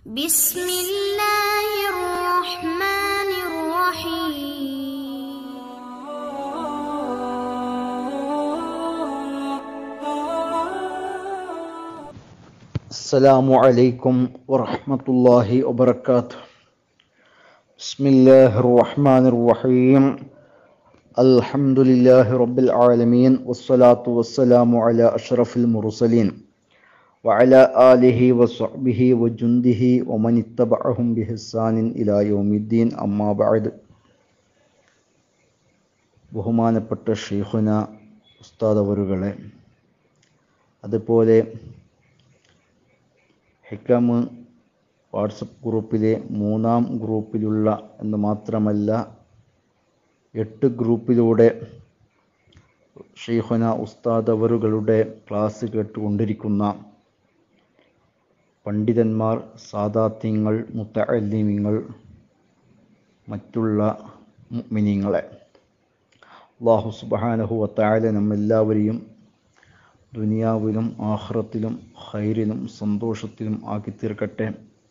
بسم الله الرحمن الرحيم السلام عليكم ورحمة الله وبركاته بسم الله الرحمن الرحيم الحمد لله رب العالمين والصلاة والسلام على أشرف المرسلين وعلى آله وصحبه وجنده ومن اتبعهم بإحسان إلى يوم الدين أما بعد ബഹുമാനപ്പെട്ട ഷെയ്ഖുന ഉസ്താദ് അവറുകളെ അതുപോലെ ഹിക്കമ് വാട്സപ്പ് ഗ്രൂപ്പിലെ മൂന്നാം ഗ്രൂപ്പിലുള്ള എന്ന് മാത്രമല്ല എട്ട് ഗ്രൂപ്പിലൂടെ ഷെയ്ഖുന ഉസ്താദ് അവറുകളുടെ ക്ലാസ് കേട്ടുകൊണ്ടിരിക്കുന്ന പണ്ഡിതന്മാർ സാദാത്യങ്ങൾ മുത്തഅല്ലിമിങ്ങൾ മറ്റുള്ള മുഅ്മിനീങ്ങളെ അള്ളാഹു സുബ്ഹാനഹു വതആല നമ്മെല്ലാവരെയും ദുനിയാവിലും ആഹ്റത്തിലും ഖൈറിലും സന്തോഷത്തിലും ആക്കി തീർക്കട്ടെ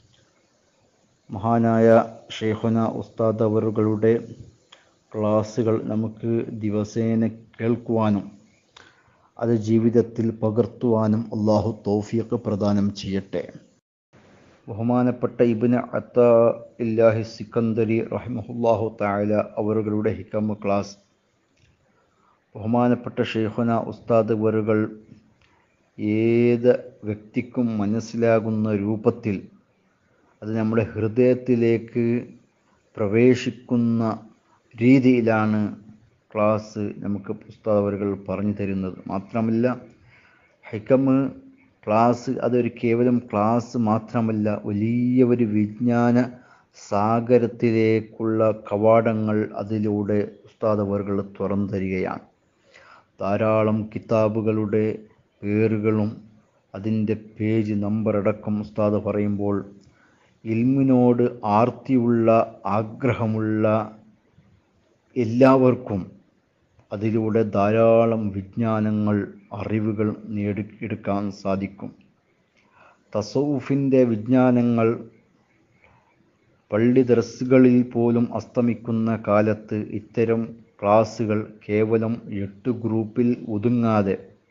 മഹാനായ ഷെയ്ഖുന ഉസ്താദ് അവറുകളുടെ ക്ലാസ്സുകൾ നമുക്ക് ദിവസേന കേൾക്കുവാനും അത് ജീവിതത്തിൽ പകർത്തുവാനും അള്ളാഹു തൗഫീഖ് പ്രദാനം ചെയ്യട്ടെ ബഹുമാനപ്പെട്ട ഇബിന് അത്ത ഇല്ലാഹി സിക്കന്ദരി റഹ്മഹുല്ലാഹു താല അവറുകളുടെ ഹിക്കമ്മ ക്ലാസ് ബഹുമാനപ്പെട്ട ഷെയ്ഖുന ഉസ്താദ് വറുകൾ ഏത് വ്യക്തിക്കും മനസ്സിലാകുന്ന രൂപത്തിൽ അത് നമ്മുടെ ഹൃദയത്തിലേക്ക് പ്രവേശിക്കുന്ന രീതിയിലാണ് ക്ലാസ് നമുക്ക് ഉസ്താദ് അവറുകൾ പറഞ്ഞു തരുന്നത് മാത്രമല്ല ഹൈക്കമ്മ് ക്ലാസ് അതൊരു കേവലം ക്ലാസ് മാത്രമല്ല വലിയ ഒരു വിജ്ഞാന സാഗരത്തിലേക്കുള്ള കവാടങ്ങൾ അതിലൂടെ ഉസ്താദ് അവറുകൾ തുറന്നു തരികയാണ് ധാരാളം കിതാബുകളുടെ പേരുകളും അതിൻ്റെ പേജ് നമ്പറടക്കം ഉസ്താദ് പറയുമ്പോൾ ഇൽമിനോട് ആർത്തിയുള്ള ആഗ്രഹമുള്ള എല്ലാവർക്കും അതിലൂടെ ധാരാളം വിജ്ഞാനങ്ങൾ അറിവുകൾ നേടിയെടുക്കാൻ സാധിക്കും തസൗഫിൻ്റെ വിജ്ഞാനങ്ങൾ പള്ളി ദർസുകളിൽ പോലും അസ്തമിക്കുന്ന കാലത്ത് ഇത്തരം ക്ലാസ്സുകൾ കേവലം എട്ട് ഗ്രൂപ്പിൽ ഒതുങ്ങാതെ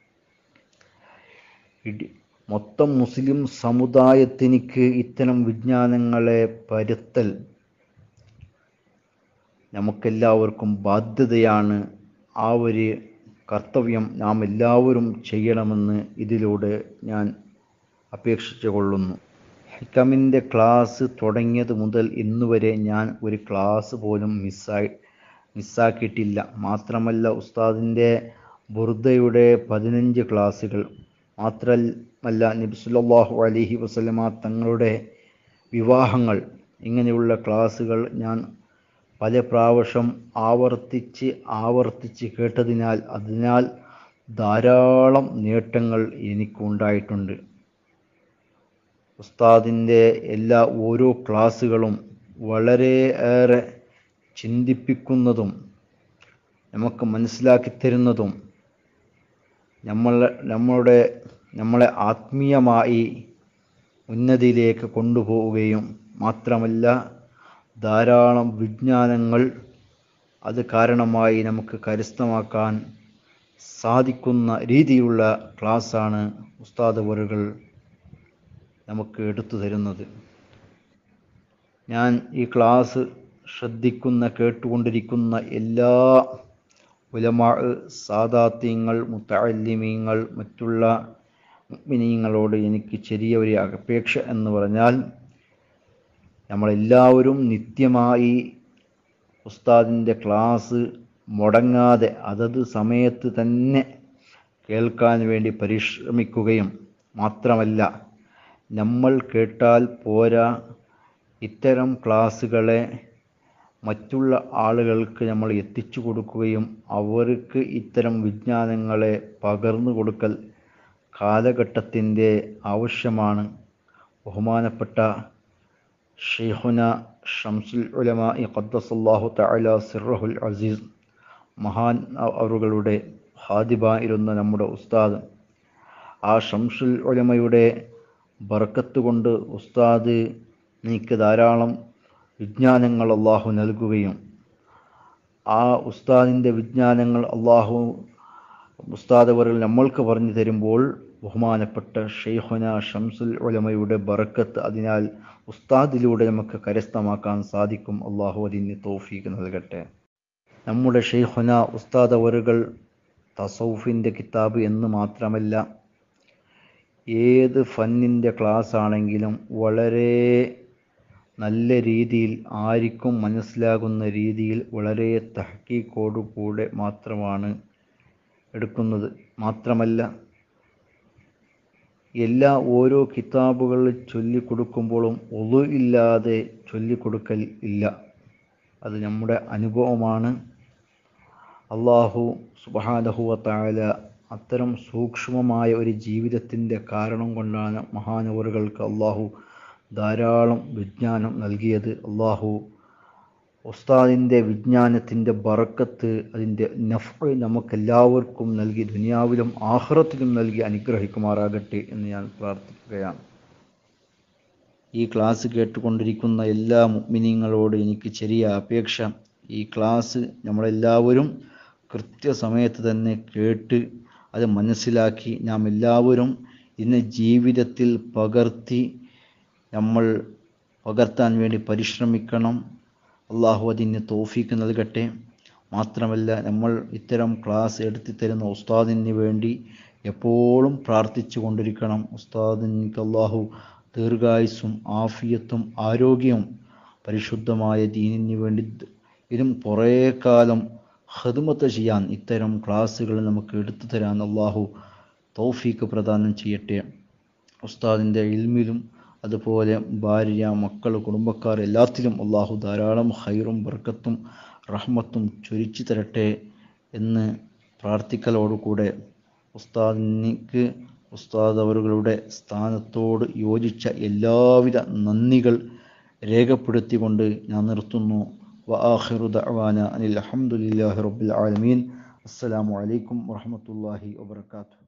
ഇടി മൊത്തം മുസ്ലിം സമുദായത്തിനിക്ക് ഇത്തരം വിജ്ഞാനങ്ങളെ പരത്തൽ നമുക്കെല്ലാവർക്കും ബാധ്യതയാണ് ആ ഒരു കർത്തവ്യം നാം എല്ലാവരും ചെയ്യണമെന്ന് ഇതിലൂടെ ഞാൻ അപേക്ഷിച്ചു കൊള്ളുന്നു ഹിക്കമിൻ്റെ ക്ലാസ് തുടങ്ങിയത് മുതൽ ഇന്നുവരെ ഞാൻ ഒരു ക്ലാസ് പോലും മിസ്സായി മിസ്സാക്കിയിട്ടില്ല മാത്രമല്ല ഉസ്താദിൻ്റെ ബുർദയുടെ പതിനഞ്ച് ക്ലാസ്സുകൾ മാത്രമല്ല നബിസുല്ലാഹു അലഹി വസ്ലമ തങ്ങളുടെ വിവാഹങ്ങൾ ഇങ്ങനെയുള്ള ക്ലാസ്സുകൾ ഞാൻ പല പ്രാവശ്യം ആവർത്തിച്ച് ആവർത്തിച്ച് കേട്ടതിനാൽ അതിനാൽ ധാരാളം നേട്ടങ്ങൾ എനിക്കുണ്ടായിട്ടുണ്ട് ഉസ്താദിൻ്റെ എല്ലാ ഓരോ ക്ലാസ്സുകളും വളരെയേറെ ചിന്തിപ്പിക്കുന്നതും നമുക്ക് മനസ്സിലാക്കി തരുന്നതും നമ്മൾ നമ്മളുടെ നമ്മളെ ആത്മീയമായി ഉന്നതിയിലേക്ക് കൊണ്ടുപോവുകയും മാത്രമല്ല ധാരാളം വിജ്ഞാനങ്ങൾ അത് കാരണമായി നമുക്ക് കരസ്ഥമാക്കാൻ സാധിക്കുന്ന രീതിയിലുള്ള ക്ലാസ്സാണ് ഉസ്താദ് വറുകൾ നമുക്ക് എടുത്തു തരുന്നത് ഞാൻ ഈ ക്ലാസ് ശ്രദ്ധിക്കുന്ന കേട്ടുകൊണ്ടിരിക്കുന്ന എല്ലാ ഉലമാ സാദാത്യങ്ങൾ മുത്തല്ലിമീങ്ങൾ മറ്റുള്ള മിനിങ്ങളോട് എനിക്ക് ചെറിയ ഒരു അപേക്ഷ എന്ന് പറഞ്ഞാൽ നമ്മളെല്ലാവരും നിത്യമായി ഉസ്താദിൻ്റെ ക്ലാസ് മുടങ്ങാതെ അതത് സമയത്ത് തന്നെ കേൾക്കാൻ വേണ്ടി പരിശ്രമിക്കുകയും മാത്രമല്ല നമ്മൾ കേട്ടാൽ പോരാ ഇത്തരം ക്ലാസ്സുകളെ മറ്റുള്ള ആളുകൾക്ക് നമ്മൾ എത്തിച്ചു കൊടുക്കുകയും അവർക്ക് ഇത്തരം വിജ്ഞാനങ്ങളെ പകർന്നു കൊടുക്കൽ കാലഘട്ടത്തിൻ്റെ ആവശ്യമാണ് ബഹുമാനപ്പെട്ട ഷെയ്ഖുന ഷംസുൽ ഉലമ ഖദ്ദസല്ലാഹു തഅല സിറഹുൽ അസീസ് മഹാൻ അവറുകളുടെ ഹാദിബായിരുന്ന നമ്മുടെ ഉസ്താദ് ആ ഷംസുൽ ഉലമയുടെ ബർക്കത്ത് കൊണ്ട് ഉസ്താദ് എനിക്ക് ധാരാളം വിജ്ഞാനങ്ങൾ അള്ളാഹു നൽകുകയും ആ ഉസ്താദിൻ്റെ വിജ്ഞാനങ്ങൾ അള്ളാഹു ഉസ്താദ് അവർ നമ്മൾക്ക് പറഞ്ഞു തരുമ്പോൾ ബഹുമാനപ്പെട്ട ഷെയ്ഖുന ഷംസുൽ ഉലമയുടെ ബറക്കത്ത് അതിനാൽ ഉസ്താദിലൂടെ നമുക്ക് കരസ്ഥമാക്കാൻ സാധിക്കും അള്ളാഹു അതിന് തോഫീക്ക് നൽകട്ടെ നമ്മുടെ ഷെയ്ഖുന ഉസ്താദ് അവറുകൾ തസൗഫിൻ്റെ കിതാബ് എന്ന് മാത്രമല്ല ഏത് ഫന്നിൻ്റെ ക്ലാസ് ആണെങ്കിലും വളരെ നല്ല രീതിയിൽ ആർക്കും മനസ്സിലാകുന്ന രീതിയിൽ വളരെ തഹക്കീക്കോടു കൂടെ മാത്രമാണ് എടുക്കുന്നത് മാത്രമല്ല എല്ലാ ഓരോ കിതാബുകൾ ചൊല്ലിക്കൊടുക്കുമ്പോഴും ഒതു ഇല്ലാതെ ചൊല്ലിക്കൊടുക്കൽ ഇല്ല അത് നമ്മുടെ അനുഭവമാണ് അള്ളാഹു സുബഹാനഹുവത്തായ അത്തരം സൂക്ഷ്മമായ ഒരു ജീവിതത്തിൻ്റെ കാരണം കൊണ്ടാണ് മഹാനവറുകൾക്ക് അള്ളാഹു ധാരാളം വിജ്ഞാനം നൽകിയത് അള്ളാഹു ഉസ്താദിൻ്റെ വിജ്ഞാനത്തിൻ്റെ ബറക്കത്ത് അതിൻ്റെ നഫ് നമുക്കെല്ലാവർക്കും നൽകി ദുനിയാവിലും ആഹ്റത്തിലും നൽകി അനുഗ്രഹിക്കുമാറാകട്ടെ എന്ന് ഞാൻ പ്രാർത്ഥിക്കുകയാണ് ഈ ക്ലാസ് കേട്ടുകൊണ്ടിരിക്കുന്ന എല്ലാ മുഗ്മിനിങ്ങളോട് എനിക്ക് ചെറിയ അപേക്ഷ ഈ ക്ലാസ് നമ്മളെല്ലാവരും കൃത്യസമയത്ത് തന്നെ കേട്ട് അത് മനസ്സിലാക്കി നാം എല്ലാവരും ഇന്ന് ജീവിതത്തിൽ പകർത്തി നമ്മൾ പകർത്താൻ വേണ്ടി പരിശ്രമിക്കണം അള്ളാഹു അതിന് തോഫീക്ക് നൽകട്ടെ മാത്രമല്ല നമ്മൾ ഇത്തരം ക്ലാസ് എടുത്തു തരുന്ന ഉസ്താദിന് വേണ്ടി എപ്പോഴും പ്രാർത്ഥിച്ചു കൊണ്ടിരിക്കണം ഉസ്താദിന് അള്ളാഹു ദീർഘായുസ്സും ആഫിയത്തും ആരോഗ്യവും പരിശുദ്ധമായ ദീനിന് വേണ്ടി ഇതും കുറേ കാലം ഹദുമത്ത് ചെയ്യാൻ ഇത്തരം ക്ലാസ്സുകൾ നമുക്ക് എടുത്തു തരാൻ അള്ളാഹു തൗഫീക്ക് പ്രദാനം ചെയ്യട്ടെ ഉസ്താദിൻ്റെ ഇൽമിലും അതുപോലെ ഭാര്യ മക്കൾ കുടുംബക്കാർ എല്ലാത്തിലും അള്ളാഹു ധാരാളം ഹൈറും ബർക്കത്തും റഹ്മത്തും ചൊരിച്ചു തരട്ടെ എന്ന് പ്രാർത്ഥിക്കലോടുകൂടെ ഉസ്താദിനിക്ക് ഉസ്താദ് അവരുടെ സ്ഥാനത്തോട് യോജിച്ച എല്ലാവിധ നന്ദികൾ രേഖപ്പെടുത്തിക്കൊണ്ട് ഞാൻ നിർത്തുന്നു وآخر دعوانا أن الحمد لله رب العالمين السلام عليكم ورحمة الله وبركاته